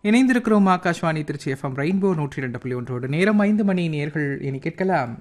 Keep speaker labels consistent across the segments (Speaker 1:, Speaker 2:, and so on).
Speaker 1: இணைந்திருக்கிறோம் Akashvani Trichy FM rainbow நூற்றி ரெண்டு புள்ளி ஒன்றோடு நேரம் ஐந்து மணி நேர்கள் இனி கேட்கலாம்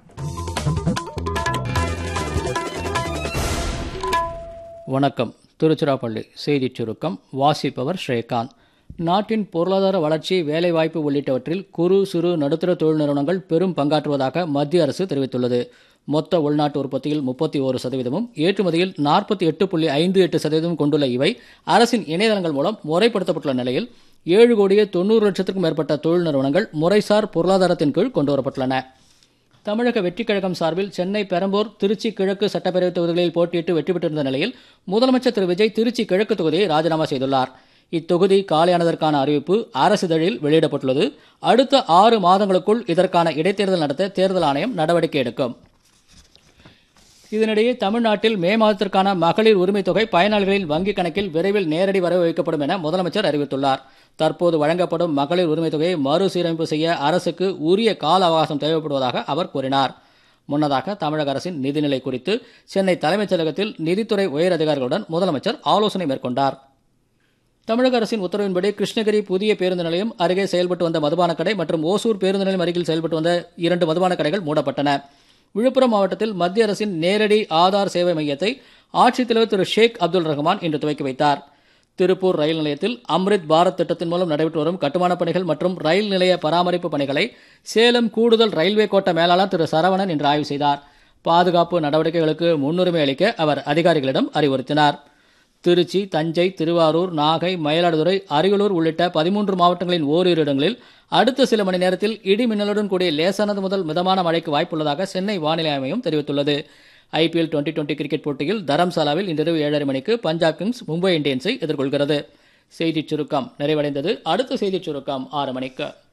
Speaker 2: வணக்கம் திருச்சிராப்பள்ளி செய்திச் சுருக்கம் வாசிப்பவர் ஸ்ரீகாந்த் நாட்டின் பொருளாதார வளர்ச்சி வேலைவாய்ப்பு உள்ளிட்டவற்றில் குறு சிறு நடுத்தர தொழில் நிறுவனங்கள் பெரும் பங்காற்றுவதாக மத்திய அரசு தெரிவித்துள்ளது மொத்த உள்நாட்டு உற்பத்தியில் முப்பத்தி ஓரு சதவீதமும் ஏற்றுமதியில் நாற்பத்தி எட்டு புள்ளி ஐந்து எட்டு சதவீதம் கொண்டுள்ள இவை அரசின் இணையதளங்கள் மூலம் முறைப்படுத்தப்பட்டுள்ள நிலையில் ஏழு கோடியே தொண்ணூறு லட்சத்திற்கும் மேற்பட்ட தொழில் நிறுவனங்கள் முறைசார் பொருளாதாரத்தின் கீழ் கொண்டுவரப்பட்டுள்ளன தமிழக வெற்றிக் கழகம் சார்பில் சென்னை பெரம்பூர் திருச்சி கிழக்கு சட்டப்பேரவைத் தொகுதிகளில் போட்டியிட்டு வெற்றி பெற்றிருந்த நிலையில் முதலமைச்சர் திரு விஜய் திருச்சி கிழக்கு தொகுதியை ராஜினாமா செய்துள்ளார் இத்தொகுதி காலியானதற்கான அறிவிப்பு அரசிதழில் வெளியிடப்பட்டுள்ளது அடுத்த ஆறு மாதங்களுக்குள் இதற்கான இடைத்தேர்தல் நடத்த தேர்தல் ஆணையம் நடவடிக்கை எடுக்கும் இதனிடையே தமிழ்நாட்டில் மே மாதத்திற்கான மகளிர் உரிமைத் தொகை பயனாளிகளின் வங்கிக் கணக்கில் விரைவில் நேரடி வரவு வைக்கப்படும் என முதலமைச்சர் அறிவித்துள்ளார் தற்போது வழங்கப்படும் மகளிர் உரிமைத் தொகையை மறுசீரமைப்பு செய்ய அரசுக்கு உரிய கால அவகாசம் தேவைப்படுவதாக அவர் கூறினார் முன்னதாக தமிழக அரசின் நிதிநிலை குறித்து சென்னை தலைமைச் செயலகத்தில் நிதித்துறை உயர் அதிகாரிகளுடன் முதலமைச்சர் ஆலோசனை மேற்கொண்டார் தமிழக அரசின் உத்தரவின்படி கிருஷ்ணகிரி புதிய பேருந்து நிலையம் அருகே செயல்பட்டு வந்த மதுபான கடை மற்றும் ஓசூர் பேருந்து நிலையம் அருகில் செயல்பட்டு வந்த இரண்டு மதுபான கடைகள் மூடப்பட்டன விழுப்புரம் மாவட்டத்தில் மத்திய அரசின் நேரடி ஆதார் சேவை மையத்தை ஆட்சித்தலைவர் திரு ஷேக் அப்துல் ரஹ்மான் இன்று துவக்கி வைத்தார் திருப்பூர் ரயில் நிலையத்தில் அம்ரித் பாரத் திட்டத்தின் மூலம் நடைபெற்று வரும் கட்டுமானப் பணிகள் மற்றும் ரயில் நிலைய பராமரிப்பு பணிகளை சேலம் கூடுதல் ரயில்வே கோட்ட மேலாளர் திரு சரவணன் இன்று ஆய்வு செய்தார் பாதுகாப்பு நடவடிக்கைகளுக்கு முன்னுரிமை அளிக்க அவர் அதிகாரிகளிடம் அறிவுறுத்தினார் திருச்சி தஞ்சை திருவாரூர் நாகை மயிலாடுதுறை அரியலூர் உள்ளிட்ட பதிமூன்று மாவட்டங்களின் ஓரிரு இடங்களில் அடுத்த சில மணி நேரத்தில் இடி மின்னலுடன் கூடிய லேசானது முதல் மிதமான மழைக்கு வாய்ப்புள்ளதாக சென்னை வானிலை ஆய்வையும் தெரிவித்துள்ளது ஐபிஎல் டுவெண்டி டுவெண்டி கிரிக்கெட் போட்டியில் தரம்சாலாவில் இன்றிரவு ஏழரை மணிக்கு பஞ்சாப் கிங்ஸ் மும்பை இந்தியன்ஸை எதிர்கொள்கிறது செய்திச் சுருக்கம் நிறைவடைந்தது அடுத்த செய்திச் சுருக்கம் ஆறு மணிக்கு